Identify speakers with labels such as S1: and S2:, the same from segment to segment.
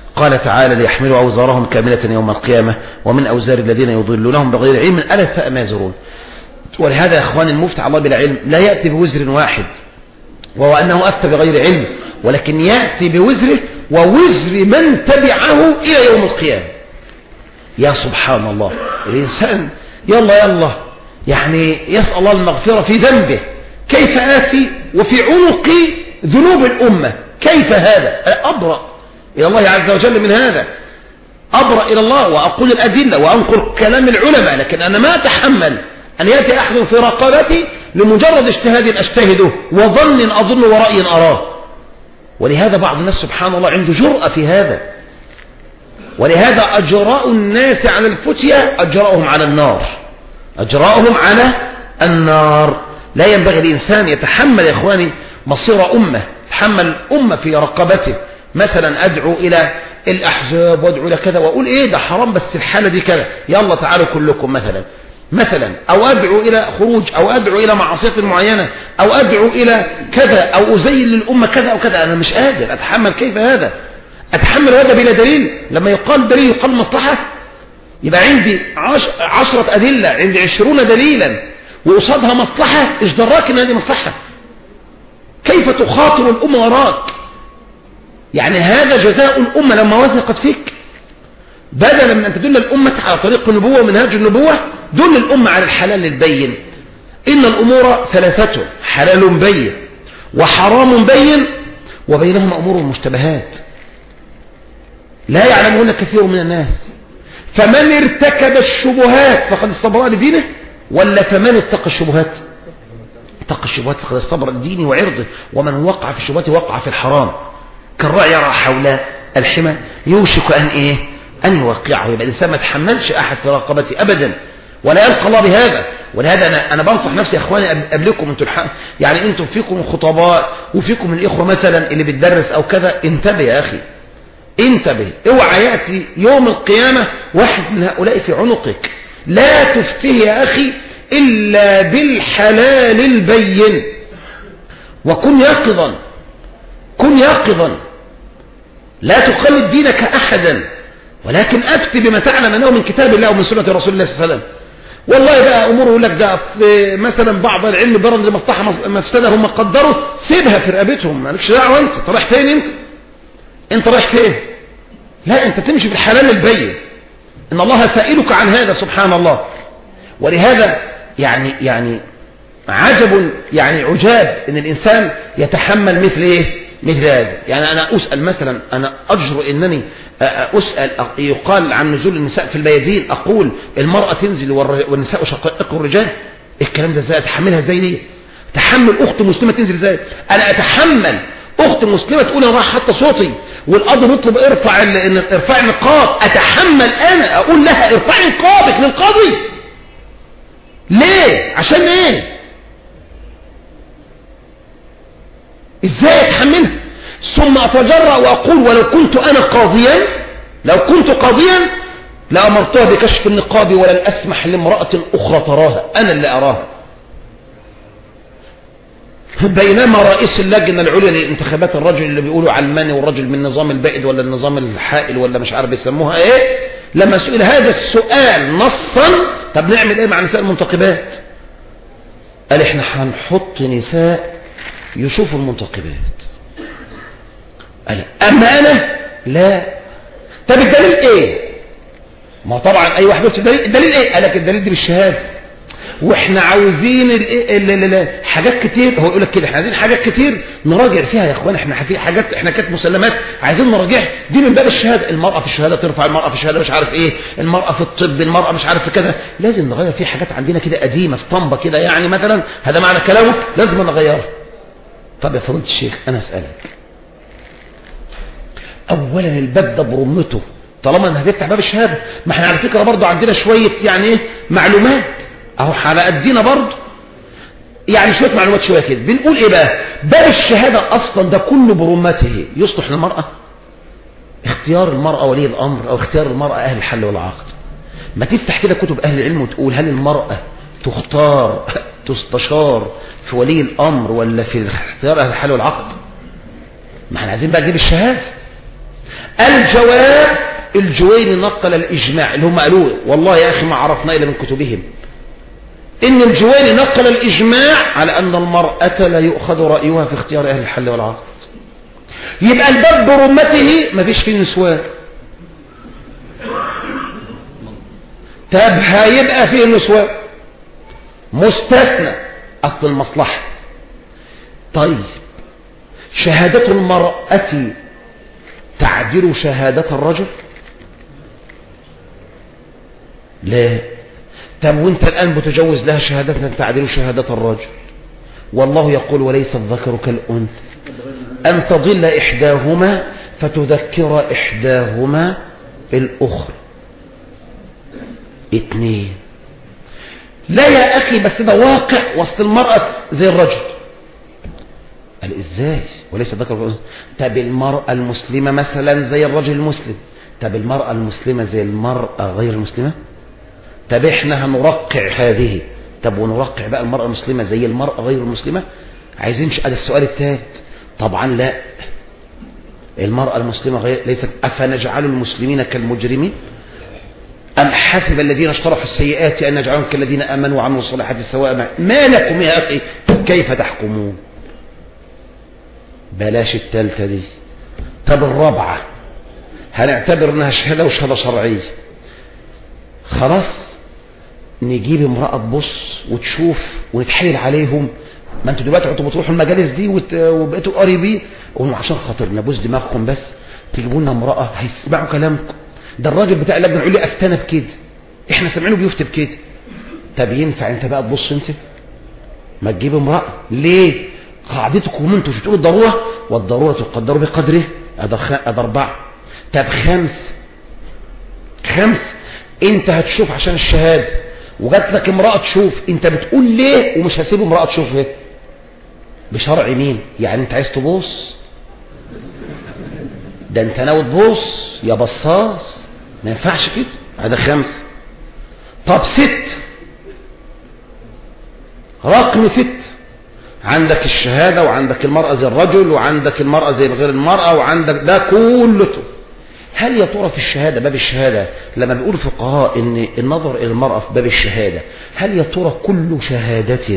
S1: قال تعالى ليحملوا أوزارهم كاملة يوم القيامة ومن أوزار الذين يضلونهم بغير علم ألا ساء ما يزرون ولهذا يا إخوان المفتى الله بلا علم لا يأتي بوزر واحد وهو أنه أفتى بغير علم ولكن يأتي بوزره ووزر من تبعه إلى يوم القيامة يا سبحان الله الإنسان يلا يلا يعني يسأل الله المغفرة في ذنبه كيف آتي وفي عنقي ذنوب الأمة كيف هذا أبرأ إلى الله عز وجل من هذا أبرأ إلى الله وأقول الأدلة وأنقل كلام العلماء لكن أنا ما أتحمل أن يأتي أحد في رقبتي لمجرد اجتهاد أجتهده وظن أظن ورأي أراه ولهذا بعض الناس سبحان الله عنده جرأة في هذا ولهذا أجراء الناس على الفتية أجراءهم على النار أجراءهم على النار لا ينبغي الإنسان يتحمل يا إخواني مصير أمة يتحمل أمة في رقبته مثلا أدعو إلى الأحزاب وأدعو إلى كذا وأقول إيه ده حرام بس الحالة دي كذا يلا تعالوا كلكم مثلا مثلا أو أدعو إلى خروج أو أدعو إلى معصية معينة أو أدعو إلى كذا أو أزين للأمة كذا أو كذا أنا مش قادر أتحمل كيف هذا أتحمل هذا بلا دليل لما يقال دليل يقال مصلحة يبقى عندي عش... عشرة أدلة عندي عشرون دليلا وقصادها مصلحة إيش دراك إن هذه مصلحة كيف تخاطر الأمة وراك يعني هذا جزاء الأمة لما وثقت فيك بدلا من أن تدل الأمة على طريق النبوة ومنهاج النبوة دل الأمة على الحلال البين إن الأمور ثلاثة حلال بين وحرام بين وبينهما أمور مشتبهات لا يعلمهن كثير من الناس فمن ارتكب الشبهات فقد استبرأ لدينه ولا فمن اتقى الشبهات اتقى الشبهات فقد استبرأ لدينه وعرضه ومن وقع في الشبهات وقع في الحرام كالرأي يرى حول الحمى يوشك أن إيه أن يوقعه يبقى الإنسان ما تحملش أحد في رقبته أبدا ولا يلقى الله بهذا ولهذا أنا, أنا بنصح نفسي يا إخواني قبلكم أنتم يعني أنتم فيكم الخطباء وفيكم الإخوة مثلا اللي بتدرس أو كذا انتبه يا أخي انتبه اوعى يأتي يوم القيامة واحد من هؤلاء في عنقك لا تفتيه يا أخي إلا بالحلال البين وكن يقظا كن يقظا لا تقلد دينك أحدا ولكن أفتي بما تعلم أنه من كتاب الله ومن سنة رسول الله صلى الله عليه وسلم والله بقى أمور يقول لك ده مثلا بعض العلم برد لمصلحة مفسدة هم قدروا سيبها في رقبتهم مالكش دعوة أنت أنت رايح فين أنت أنت رايح فين لا أنت تمشي في الحلال البين إن الله سائلك عن هذا سبحان الله ولهذا يعني يعني عجب يعني عجاب ان الانسان يتحمل مثل ايه مثل هذا يعني انا اسال مثلا انا اجرؤ انني اسال يقال عن نزول النساء في الميادين اقول المراه تنزل والنساء شقائق الرجال الكلام ده ازاي اتحملها ازاي دي تحمل اخت مسلمه تنزل ازاي انا اتحمل اخت مسلمه تقول انا راح حتى صوتي والقاضي بيطلب ارفع ارفع النقاب اتحمل انا اقول لها ارفعي نقابك للقاضي ليه عشان ايه ازاي اتحملها ثم اتجرأ واقول ولو كنت انا قاضيا لو كنت قاضيا لامرتها بكشف النقاب ولن اسمح لامرأة اخرى تراها انا اللي اراها بينما رئيس اللجنة العليا لانتخابات الرجل اللي بيقولوا علماني والرجل من النظام البائد ولا النظام الحائل ولا مش عارف بيسموها ايه لما سئل هذا السؤال نصا طب نعمل ايه مع نساء المنتخبات قال احنا هنحط نساء يشوفوا المنتخبات قال اما انا لا طب الدليل ايه ما طبعا اي واحد بس الدليل, الدليل ايه قال لك الدليل دي بالشهاده واحنا عاوزين ال ال ال حاجات كتير هو يقول لك كده احنا عايزين حاجات كتير نراجع فيها يا اخوان احنا في حاجات احنا كانت مسلمات عايزين نراجعها دي من باب الشهاده المراه في الشهاده ترفع المراه في الشهاده مش عارف ايه المراه في الطب المراه مش عارف في كذا لازم نغير في حاجات عندنا كده قديمه في طنبه كده يعني مثلا هذا معنى كلامك لازم نغيرها طب يا فضيله الشيخ انا اسالك اولا الباب ده برمته طالما انك هتفتح باب الشهاده ما احنا على فكره برضه عندنا شويه يعني ايه معلومات اهو على قدينا برضه يعني شويه معلومات شويه كده بنقول ايه بقى باب الشهاده اصلا ده كله برمته يصلح للمراه اختيار المراه ولي الامر او اختيار المراه اهل الحل والعقد ما تفتح كده كتب اهل العلم وتقول هل المراه تختار تستشار في ولي الامر ولا في اختيار اهل الحل والعقد ما احنا عايزين بقى نجيب الشهاده الجواب الجويني نقل الإجماع اللي هم قالوه والله يا أخي ما عرفنا إلا من كتبهم إن الجويني نقل الإجماع على أن المرأة لا يؤخذ رأيها في اختيار أهل الحل والعقد يبقى الباب برمته ما فيش فيه نسوان طب هيبقى فيه نسوان مستثنى أصل المصلحة طيب شهادة المرأة تعدل شهادة الرجل لا طب وانت الآن بتجوز لها شهادة تعدل شهادة الرجل والله يقول وليس الذكر كالأنثى أن تضل إحداهما فتذكر إحداهما الأخرى اتنين لا يا أخي بس ده واقع وسط المرأة زي الرجل قال ازاي وليس ذكر كالأنثى طب المرأة المسلمة مثلا زي الرجل المسلم طب المرأة المسلمة زي المرأة غير المسلمة طب احنا هنرقع هذه طب ونرقع بقى المرأة المسلمة زي المرأة غير المسلمة عايزين هذا السؤال الثالث طبعا لا المرأة المسلمة غير ليست أفنجعل المسلمين كالمجرمين أم حسب الذين اشترحوا السيئات أن نجعلهم كالذين آمنوا وعملوا الصالحات سواء ما لكم يا أخي كيف تحكمون بلاش الثالثة دي طب الرابعة هنعتبر انها شهادة وشهادة شرعية خلاص نجيب امرأة تبص وتشوف ونتحايل عليهم ما انتوا دلوقتي انتوا بتروحوا المجالس دي وت... وبقيتوا قريبين قولوا عشان خاطر نبوس دماغكم بس تجيبوا لنا امرأة هيسمعوا كلامكم ده الراجل بتاع اللجنة يقول لي افتنا بكده احنا سامعينه بيفتي بكده طب ينفع انت بقى تبص انت ما تجيب امرأة ليه قاعدتكم انتوا مش بتقولوا الضرورة والضرورة تقدر بقدره ادي خ... اربعة طب خمس خمس انت هتشوف عشان الشهادة وجات لك امرأة تشوف انت بتقول ليه ومش هسيب امرأة تشوف ليه بشرع مين يعني انت عايز تبص ده انت ناوي تبص يا بصاص ما ينفعش كده هذا خمس طب ست رقم ست عندك الشهادة وعندك المرأة زي الرجل وعندك المرأة زي غير المرأة وعندك ده كلته هل يا ترى في الشهادة باب الشهادة لما بيقول الفقهاء ان النظر الى المرأة في باب الشهادة هل يا ترى كل شهادة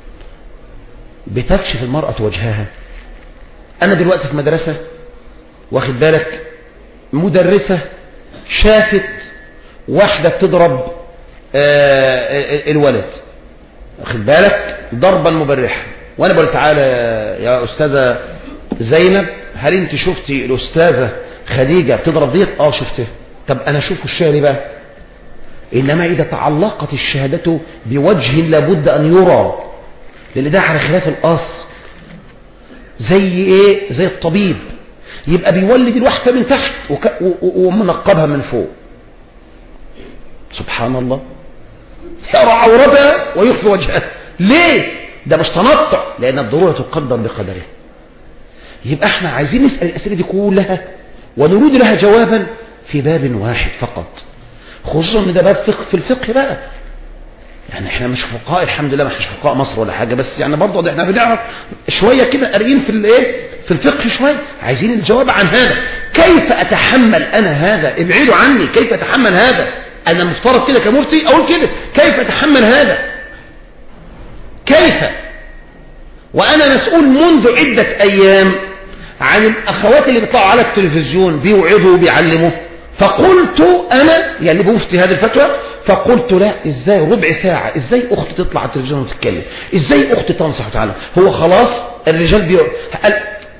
S1: بتكشف المرأة وجهها انا دلوقتي في مدرسة واخد بالك مدرسة شافت واحدة بتضرب الولد واخد بالك ضربا مبرحا وانا بقول تعالى يا استاذة زينب هل انت شفتي الاستاذة خديجة بتضرب ديت اه شفتها طب انا اشوف الشيء ليه بقى انما اذا تعلقت الشهادة بوجه لابد ان يرى لان ده على خلاف الاصل زي ايه زي الطبيب يبقى بيولد الواحدة من تحت وك... ومنقبها من فوق سبحان الله يرى عورتها ويخفي وجهها ليه ده مش تنطع لان الضرورة تقدر بقدرها يبقى احنا عايزين نسأل الاسئلة دي كلها ونريد لها جوابا في باب واحد فقط خصوصا ان ده باب فقه في الفقه بقى يعني احنا مش فقهاء الحمد لله ما احناش فقهاء مصر ولا حاجه بس يعني برضه احنا بنعرف شويه كده قاريين في الايه في الفقه شويه عايزين الجواب عن هذا كيف اتحمل انا هذا ابعدوا عني كيف اتحمل هذا انا مفترض كده كمفتي اقول كده كيف اتحمل هذا كيف وانا مسؤول منذ عده ايام عن الاخوات اللي بيطلعوا على التلفزيون بيوعظوا وبيعلموا فقلت انا يعني بفتي هذه الفتوى فقلت لا ازاي ربع ساعة ازاي اخت تطلع على التلفزيون وتتكلم ازاي اخت تنصح وتعلم هو خلاص الرجال بي قال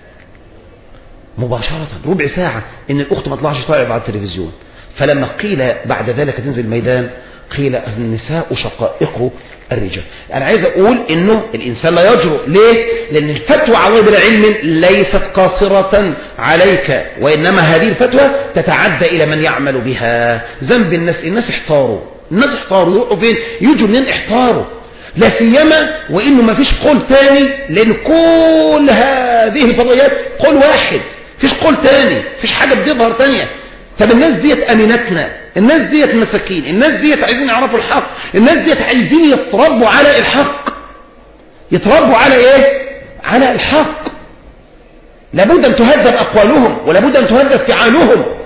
S1: مباشرة ربع ساعة ان الاخت ما تطلعش تعرض على التلفزيون فلما قيل بعد ذلك تنزل الميدان قيل النساء شقائق الرجال انا عايز اقول انه الانسان لا يجرؤ ليه لان الفتوى على بلا علم ليست قاصرة عليك وانما هذه الفتوى تتعدى الى من يعمل بها ذنب الناس الناس احتاروا الناس احتاروا يروحوا فين يجوا منين احتاروا لا سيما وانه ما فيش قول تاني لان كل هذه الفضائيات قول واحد فيش قول تاني فيش حاجة بتظهر تانية طب الناس ديت امينتنا الناس ديت مساكين الناس ديت عايزين يعرفوا الحق الناس ديت عايزين يتربوا على الحق يتربوا على ايه على الحق لابد ان تهذب اقوالهم ولابد ان تهذب فعالهم